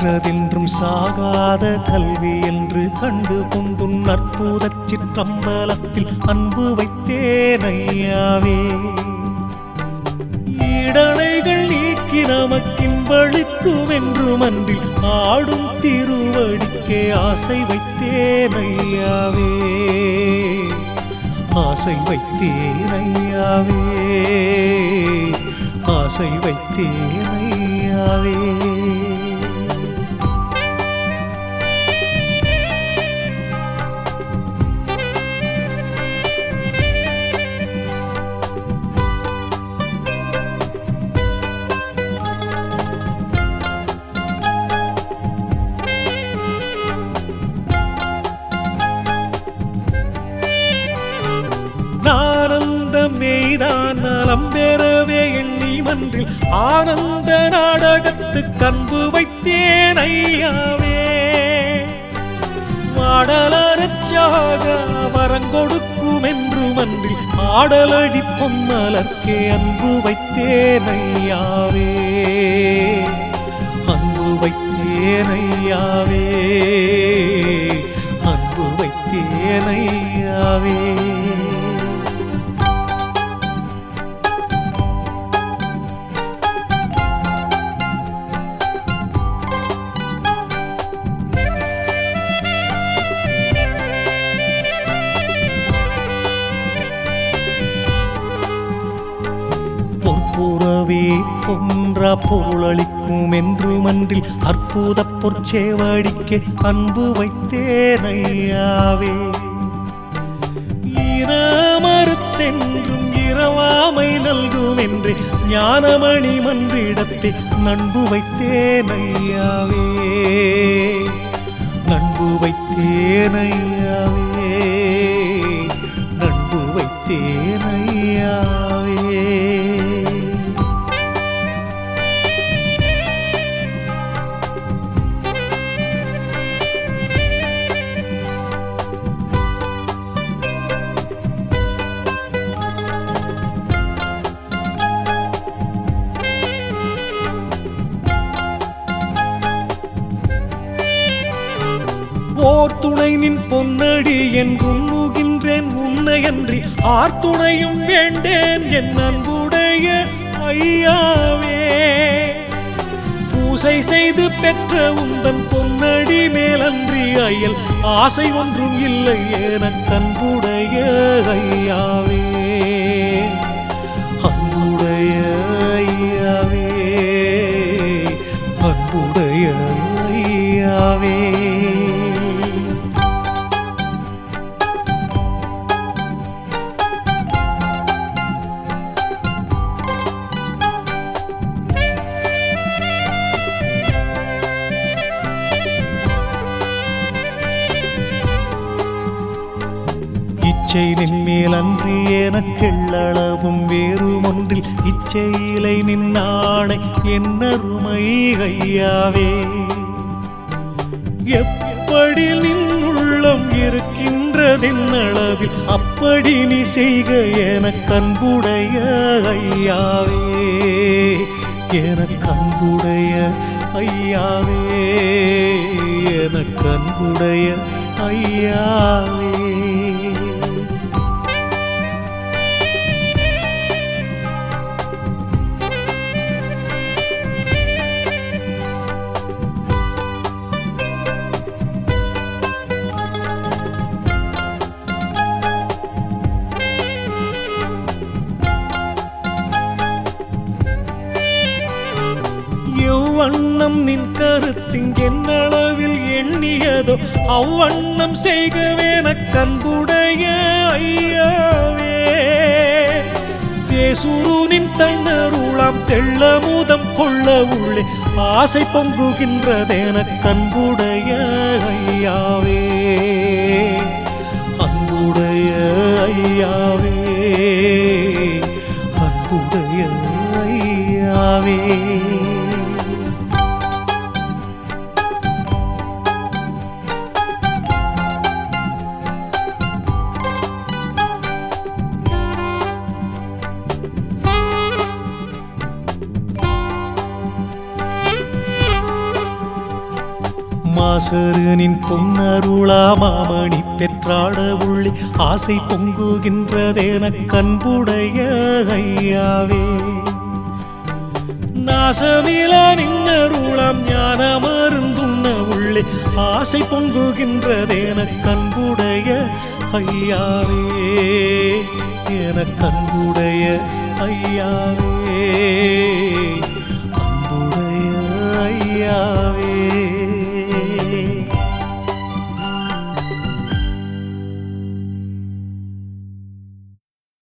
கற்றதென்றும் சாகாத கல்வி என்று கண்டு கொண்டுன் அற்புத சிற்றம்பலத்தில் அன்பு வைத்தேன் ஐயாவே இடனைகள் நீக்கி நமக்கின்பளிக்கும் என்று மன்றில் ஆடும் திருவடிக்கே ஆசை வைத்தேன் ஐயாவே ஆசை வைத்தேன் ஐயாவே ஆசை வைத்தேன் ஐயாவே நானந்த மெய்தான் நலம் பெறவே எண்ணி மன்றில் ஆனந்த நாடகத்து கன்பு வைத்தேன் ஐயாவே வாடலரச்சாக வரங்கொடுக்கும் என்று மன்றில் ஆடலடி பொம்மலர்க்கே அன்பு வைத்தேன் ஐயாவே அன்பு வைத்தேன் ஐயாவே அன்பு வைத்தேன் ஐயாவே பொற்புறவே பொன்றா பொருளளிக்கும் என்று மன்றில் அற்புத பொற்சேவடிக்கு அன்பு வைத்தேன் ஐயாவே மறுத்தென்றும் இரவாமை நல்கும் என்று ஞானமணி மன்றிடத்தை நண்பு வைத்தேன் ஐயாவே நண்பு வைத்தேன் ஐயாவே நண்பு வைத்தேன் ஐயாவே ஓர் துணை நின் பொன்னடி என்றும் நுகின்றேன் உன்னையன்றி ஆர் துணையும் வேண்டேன் என் அன்புடைய ஐயாவே பூசை செய்து பெற்ற உந்தன் பொன்னடி மேலன்றி அயல் ஆசை ஒன்றும் இல்லை எனக் அன்புடைய ஐயாவே அன்புடைய ஐயாவே அன்புடைய ஐயாவே இச்சை நின்மேல் அன்றி எனக்கெள்ளளவும் வேறுமொன்றில் இச்சையிலை நின்னாணை என்னருமை ஐயாவே எப்படி நின் உள்ளம் இருக்கின்றதென்னளவில் அப்படி நீ செய்க எனக் கண்புடைய ஐயாவே எனக் கண்புடைய ஐயாவே எனக் கண்புடைய ஐயாவே எவ்வண்ணம் நின் கருத்திங்கென்னளவில் எண்ணியதோ அவ்வண்ணம் செய்கவேன கண்புடைய ஐயாவே தேசுருனின் தன்னருளாம் தெள்ளமுதம் கொள்ள உள்ளே ஆசை பொங்குகின்றதென கண்புடைய ஐயாவே அன்புடைய ஐயாவே அன்புடைய ஐயாவே ஞானநாசரனின் பொன்னருளா மாமணி பெற்றாட உள்ளே ஆசை பொங்குகின்றதென கண்புடைய ஐயாவே நாசமில நின்னருளாம் ஞான மருந்துண்ண உள்ளே ஆசை பொங்குகின்றதென கண்புடைய ஐயாவே என கண்புடைய ஐயாவே